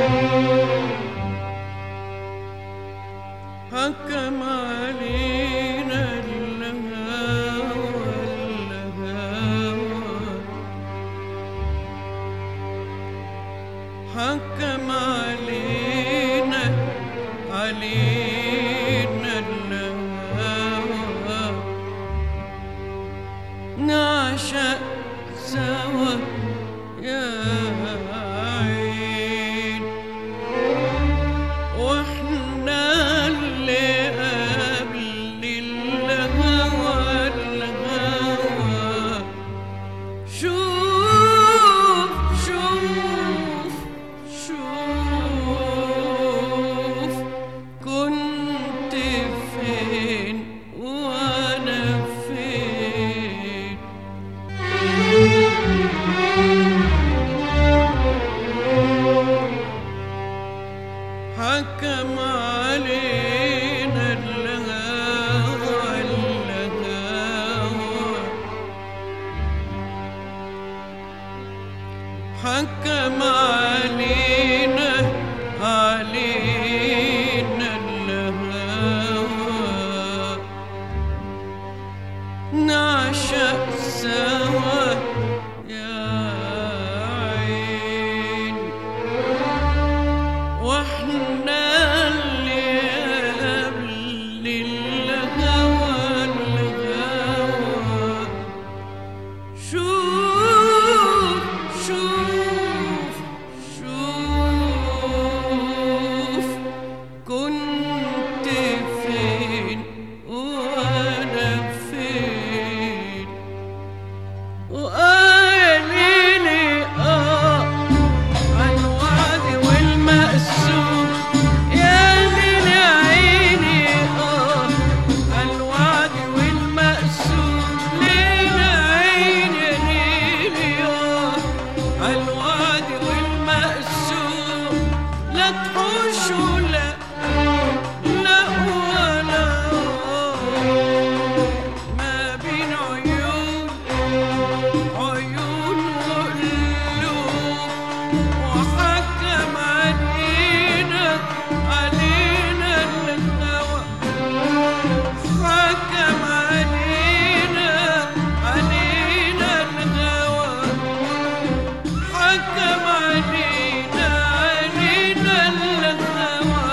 حكم علينا الهوى الهوى حكم علينا علينا الهوى نعشق سوا يا عين واحنا اللي قبل الهوى الهوى شوف شوف شوف كنت فين وانا فين حكم علينا الهوى الهوى حكم علينا علينا الهوى نعشق سوا يا عين واحنا اللي قبل الهوى الهوى شوف شوف شوف كنت فين وانا فين وقاليلي اه عالوعد والمقسوم يا ليل يا عيني اه عالوعد والمقسوم ليل عيني ليلي اه عالوعد والمقسوم لا تحوش ولا لا ولا ما بين عيون عيون وقلوب وحكم علينا علينا الهوى حكم علينا علينا الهوى حكم علينا علينا الهوى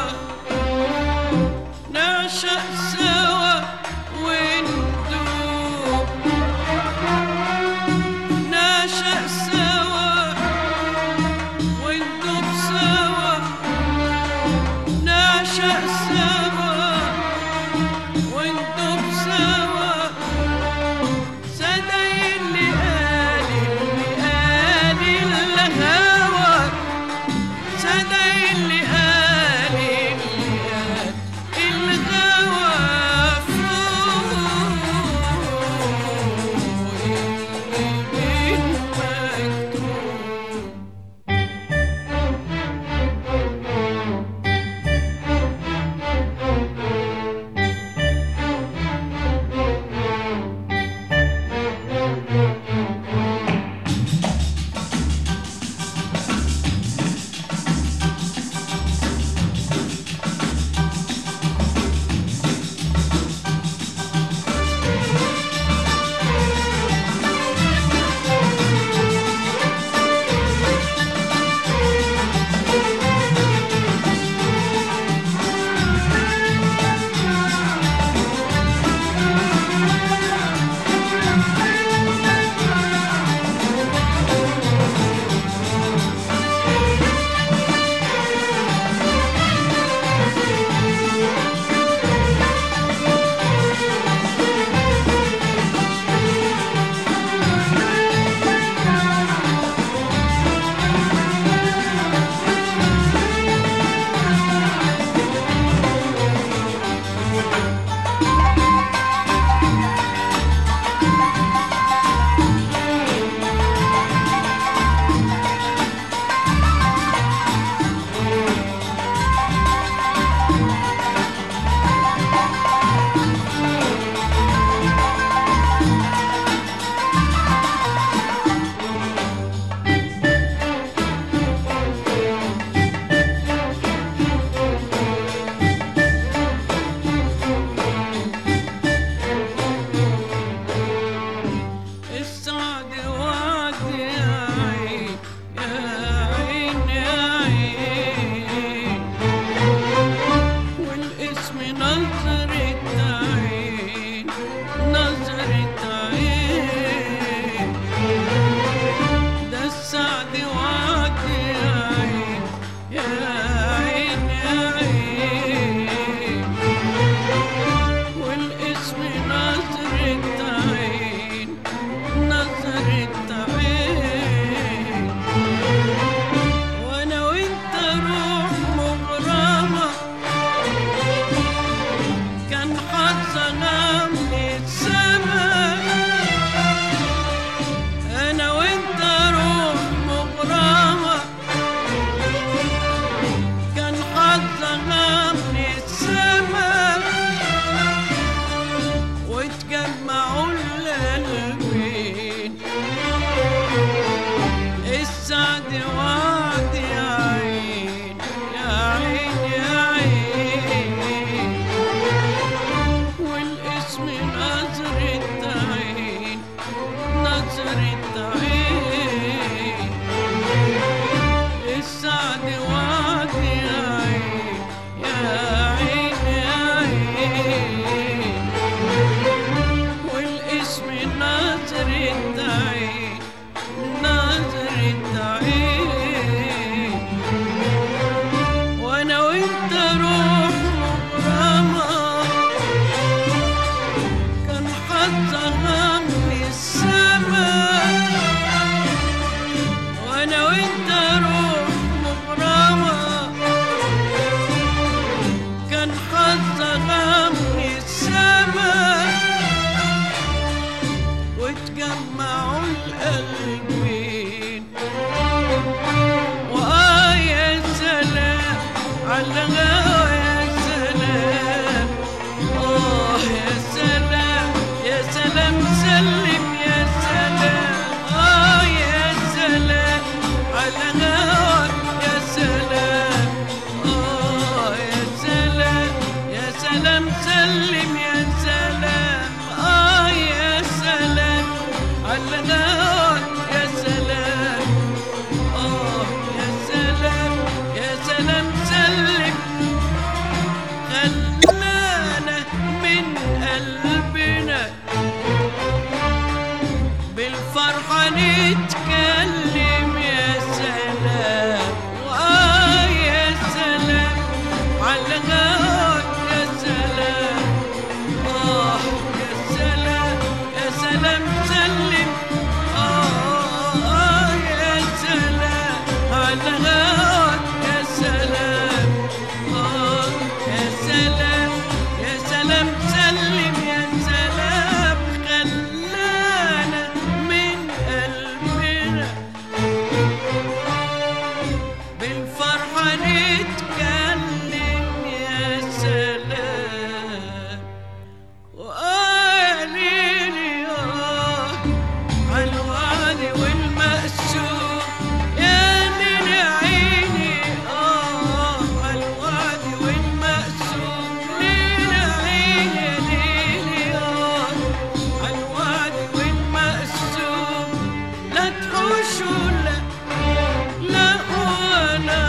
فرحة نتكلم يا سلام وقاليلي آه عالوعد والمقسوم يا ليل عيني آه عالوعد والمقسوم ليل عيني ليلي آه عالوعد والمقسوم لا تحوشوا لا لا ولا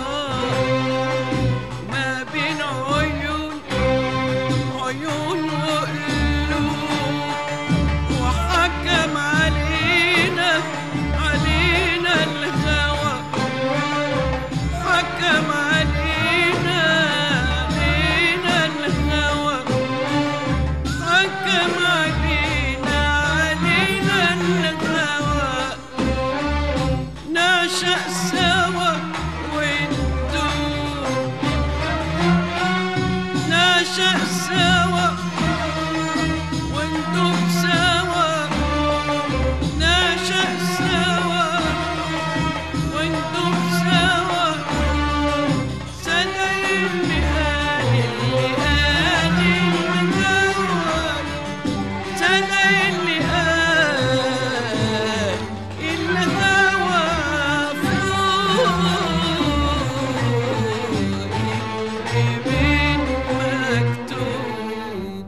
ما بين عيون عيون وقلوب وحكم علينا علينا الهوى حكم علينا علينا الهوى حكم علينا علينا الهوى نعشق سوا وندوب نعشق سوا وندوب سوا نعشق سوا وندوب سوا سنة اللي قال اللي قال المدور سنة اللي قال الهوى فوق الجبين مكتوب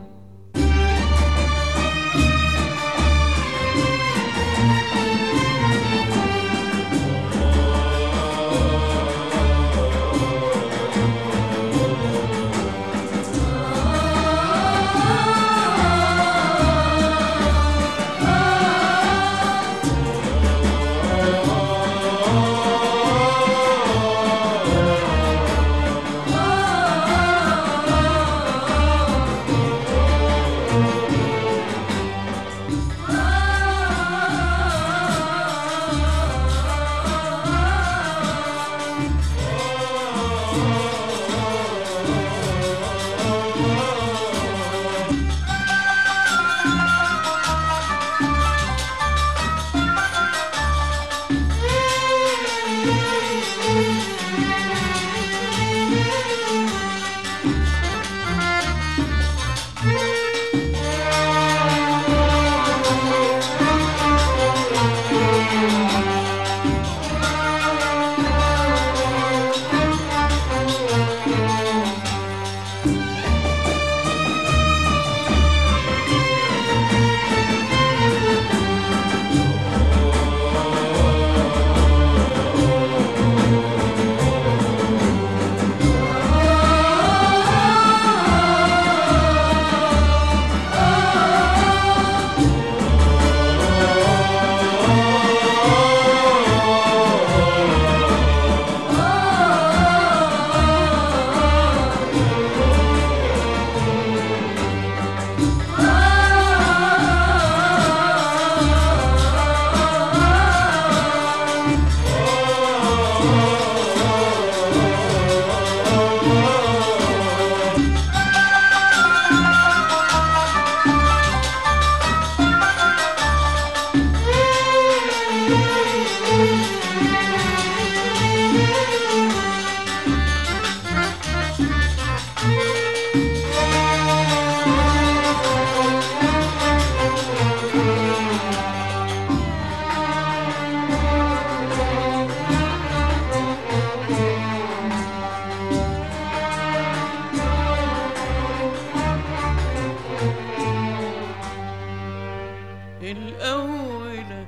الأولى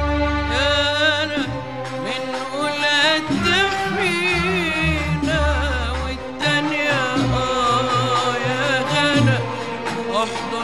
أنا من أولى تحمينا والتانية آه يا غلا أحضن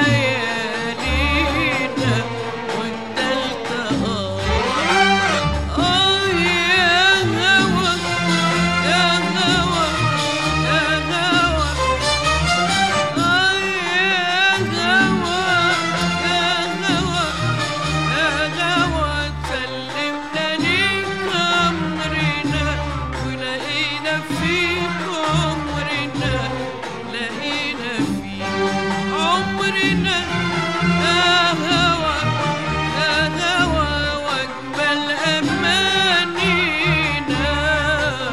ليالينا والتالتة آه آه يا هوى يا هوى يا هوى آه يا هوى يا هوى يا هوى سلمنا ليك أمرنا ولقينا فيك عمرنا لقينا فيك عمرنا يا هوى يا هوى واجمل أمانينا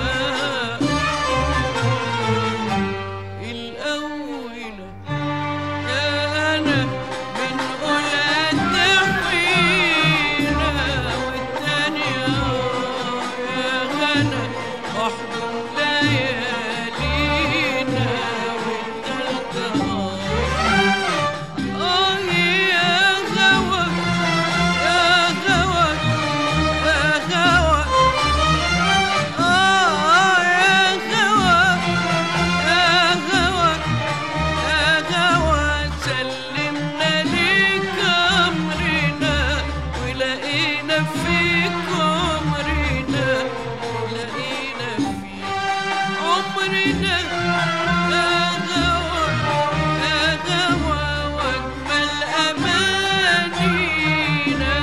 عمرنا يا هوى يا هوى واجمل امانينا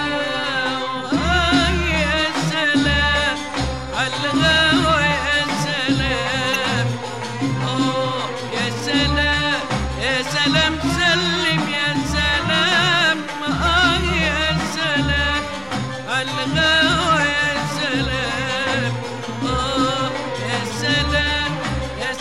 آه يا سلام عالهوى يا سلام آه يا سلام يا سلام سلم يا سلام آه يا سلام عالهوى يا سلام آه يا سلام يا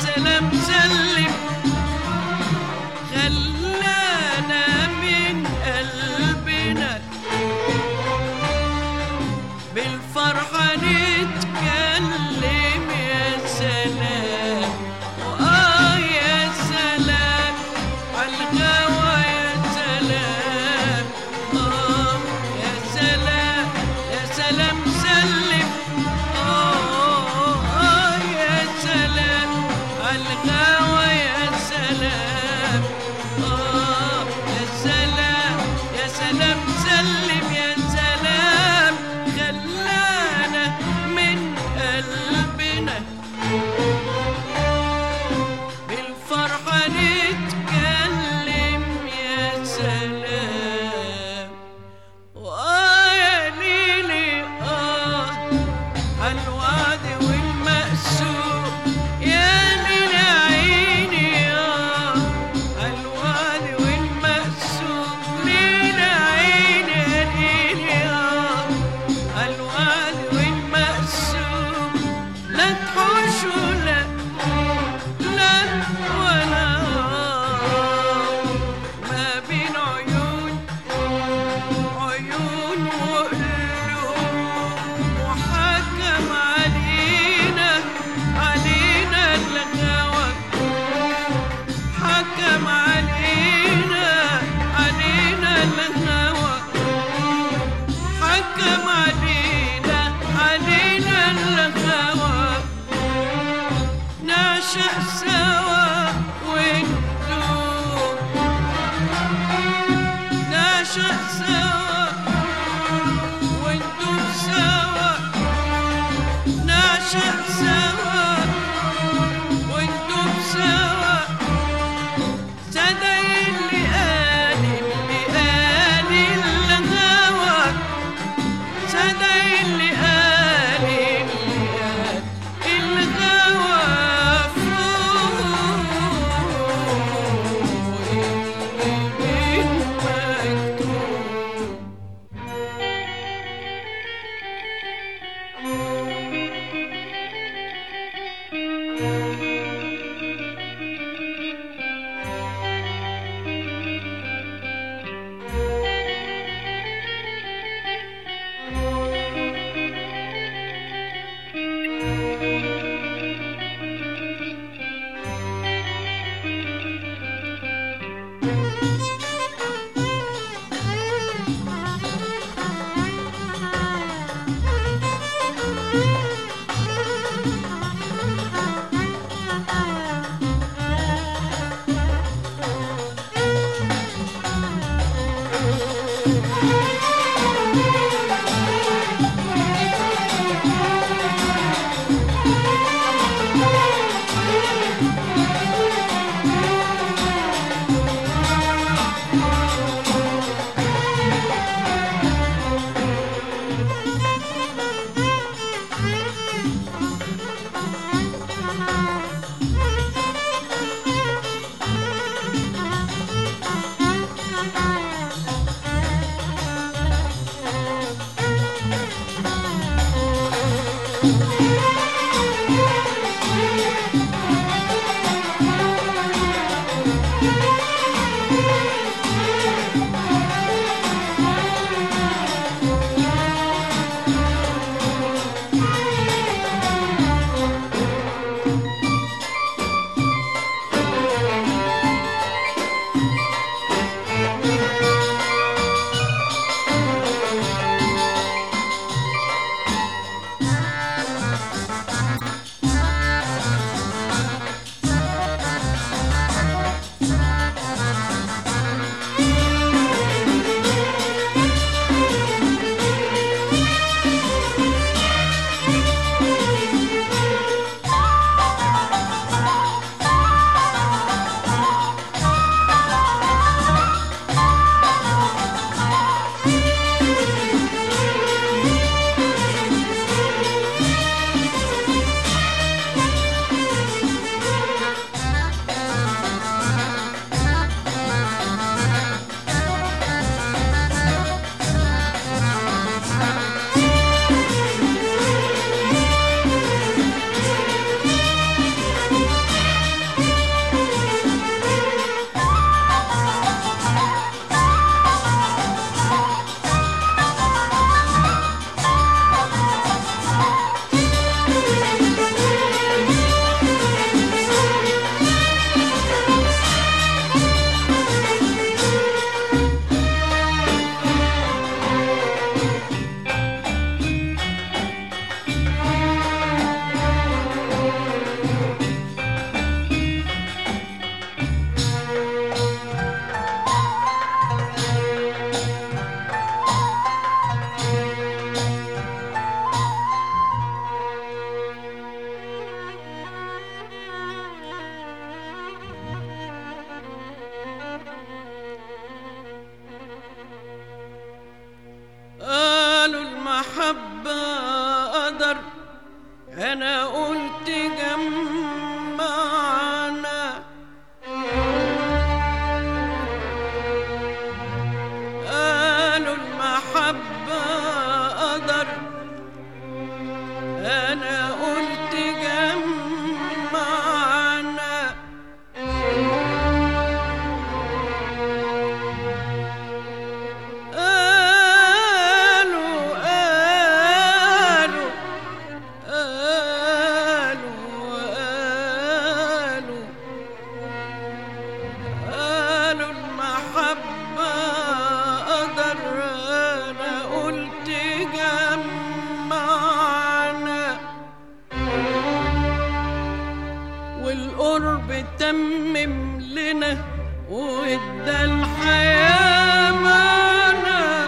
والقرب تمم لنا وادى الحياة معنا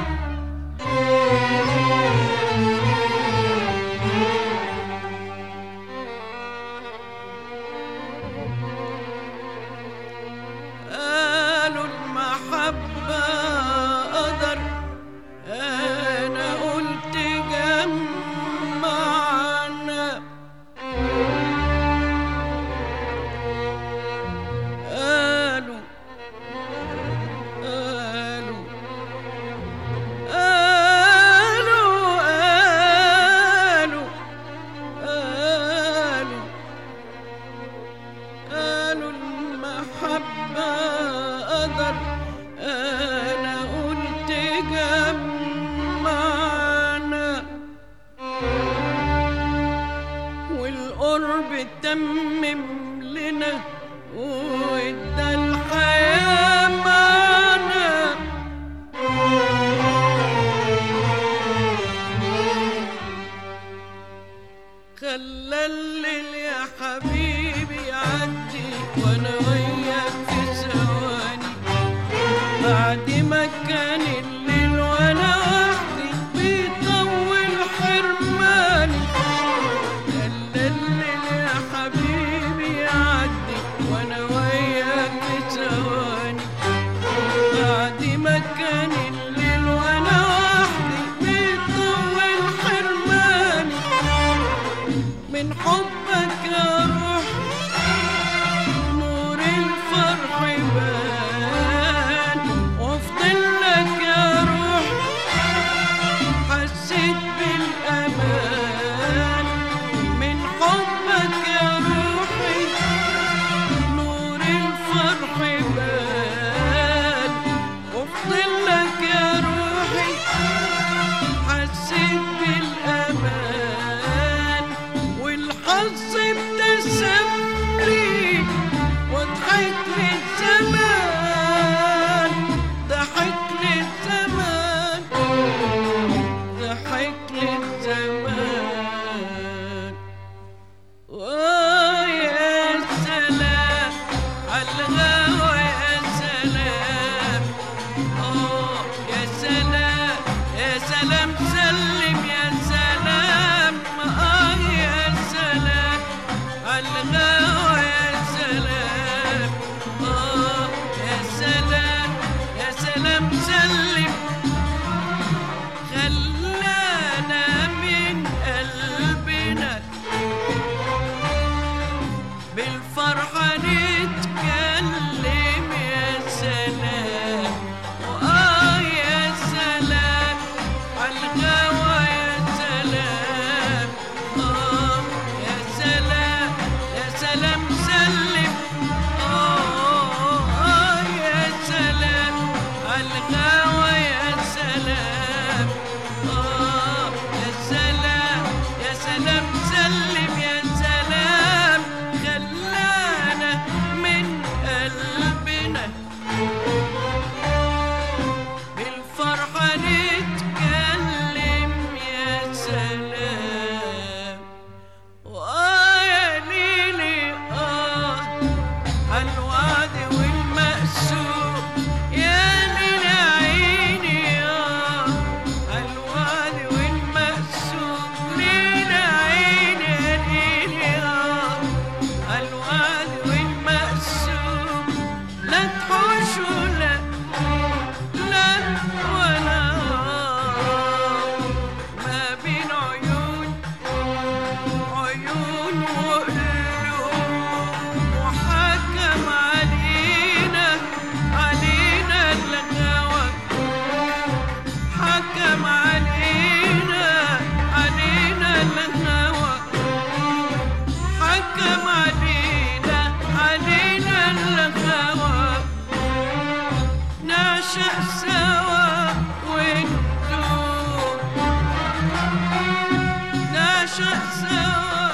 قالوا المحبة قدر أنا قلت جمعنا قالوا قالوا قالوا قالوا قالوا قالوا المحبة قدر أنا قلت جمعنا والقرب تمم لنا وادى الحياة معنا خلى الليل يا حبيبي يعدي وانا وياك في ثواني بعد ما كان الليل وانا وحدي بيطول حرماني خلى الليل يا حبيبي يعدي وانا وياك في ثواني بعد ما كان الليل وانا وحدي بيطول حرماني من حبك يا روح نور الفرح بان وافضل لك يا روح حسيت بالامان من حبك يا روحي نور الفرح بان وافضل لك يا روحي حسيت بالامان والحظ ابتسم لي وضحك لي الزمان ضحك لي الزمان ضحك لي الزمان ويا سلام عالغاوى يا سلام آه يا سلام يا سلام سلم يا سلام آه يا سلام عالغاوى يا سلام آه يا سلام يا سلام سلم خلانا من قلبنا بالفرحة نتكلم يا سلام وآه يا سلام عالغوا يا سلام آه يا سلام يا سلام سلم آه آه يا سلام عالغوا يا سلام آه يا سلام يا سلام سلم يا سلام خلانا من قلبنا بالفرحة نتكلم يا سلام وآه يا ليلي آه عالوعد والمقسوم يا ليل عيني آه عالوعد والمقسوم ليل عيني يا ليلي آه عالوعد والمقسوم لا تحوش ولا لا ولا ما بين عيون عيون وقلوب وحكم علينا علينا الغوى حكم علينا علينا الهوى حكم علينا علينا الهوى نعشق سوا وندوب نعشق سوا